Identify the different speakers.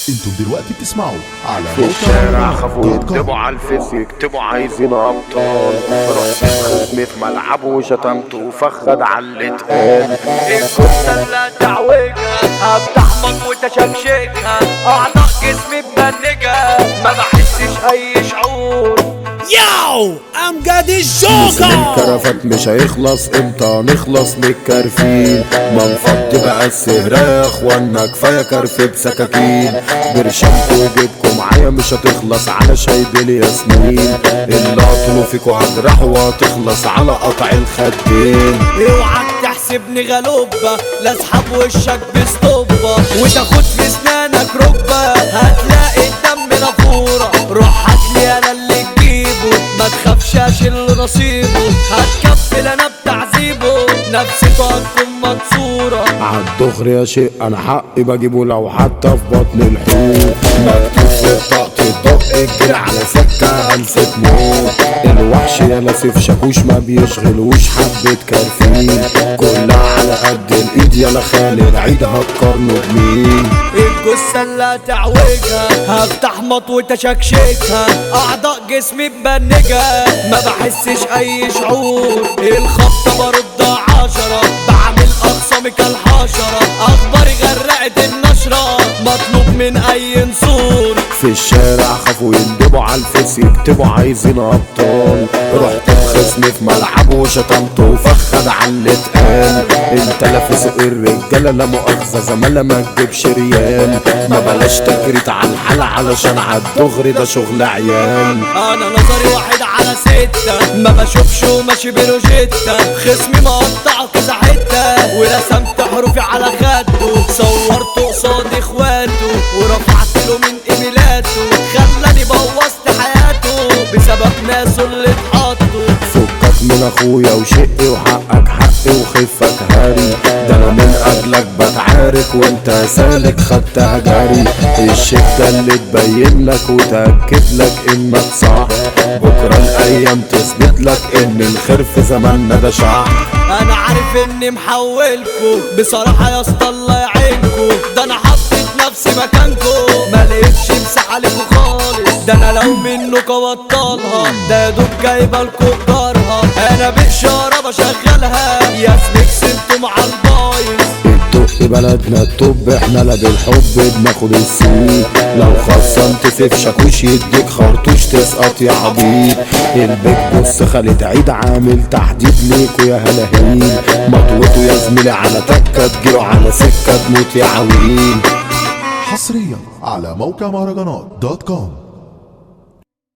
Speaker 1: انتم دلوقتي بتسمعوا على
Speaker 2: في الشارع خافوا يكتبوا على الفيس يكتبوا عايزين ابطال رحت خدمي في ملعبه وشتمت وفخد على اللي اتقال
Speaker 3: الكفتة اللي تعوجها بتحمض وتشكشكها أعضاء جسمي مبنجة ما بحسش أي شعور
Speaker 4: ياو امجد الجوكر
Speaker 2: الكرفات مش هيخلص امتى نخلص من الكرفين ما نفضي بقى السهرة يا اخوانا كفايه كرف بسكاكين برشامكو وجيبكم معايا مش هتخلص على شايب ياسمين اللي اطلوا فيكوا هجرحوا وهتخلص على قطع الخدين
Speaker 4: اوعك تحسبني غلوبة لا اسحب وشك بسطوبة وتاخد في اسنانك ركبة هتلاقي الدم نافورة روح هاتلي انا اللي تجيبه ما تخافش اشيل نصيبه هتكفل انا بتعذيبه نفسيته هتكون مكسورة
Speaker 2: عالدغري يا شيء انا حقي بجيبه لو حتى في بطن الحوت مكتوب في بطاقة الدق الجري على سكة هلسة موت الوحش يا لاسف شاكوش ما بيشغلوش حبة كرفين كلها على قد الايد يلا خالد عيدها تقارنه بمين
Speaker 4: الجثة اللي تعوجها هفتح مط وتشكشكها أعضاء جسمي مبنجة ما بحسش أي شعور الخبطة برد عشرة بعمل أخصامي كالحشرة أخباري غرقت النشرة مطلوب من أي نصور
Speaker 2: في الشارع خافوا يندبوا على الفيس يكتبوا عايزين ابطال رحت بخصمي في ملعبه وشتمته وفخد على اللي اتقال انت لافس الرجاله لا مؤاخذه زماله ما تجيبش ريال ما بلاش تجريت على الحلا علشان عالدغري ده شغل عيال
Speaker 4: انا نظري واحد على ستة ما بشوفش وماشي بروجيتا خصمي مقطعه كذا حتة ورسمت حروفي على خده صورته قصاد اخواته ورفعت له من ايميلاته خلاني بوظت حياته بسبب ناسه اللي اتحطوا
Speaker 2: فكك من اخويا وشقي وحقك حقي وخفك هاري ده انا من اجلك بتعارك وانت سالك خدتها جري الشدة اللي تبين لك وتأكد لك انك صح بكرة الايام تثبت لك ان الخير في زماننا ده شح
Speaker 4: انا عارف اني محولكوا بصراحة يا اسطى الله يعينكوا ده انا حطيت نفسي مكانكوا ما لقيتش مساحة ليكوا خالص ده انا لو منكوا بطلها ده يا دوب جايبالكوا بجارها انا بإشارة بشغلها يا سميكس انتوا مع البايظ
Speaker 2: الدق بلدنا الطب احنا لا بالحب بناخد السوق لو خصمت في شاكوش يديك خرطوش تسقط يا عبيط البيت بص خالد عيد عامل تحديد ليكوا يا هلاهين مطوته يا زميلي على تكة تجيله على سكة تموت يا عويل
Speaker 1: حصريا على موقع مهرجانات دوت كوم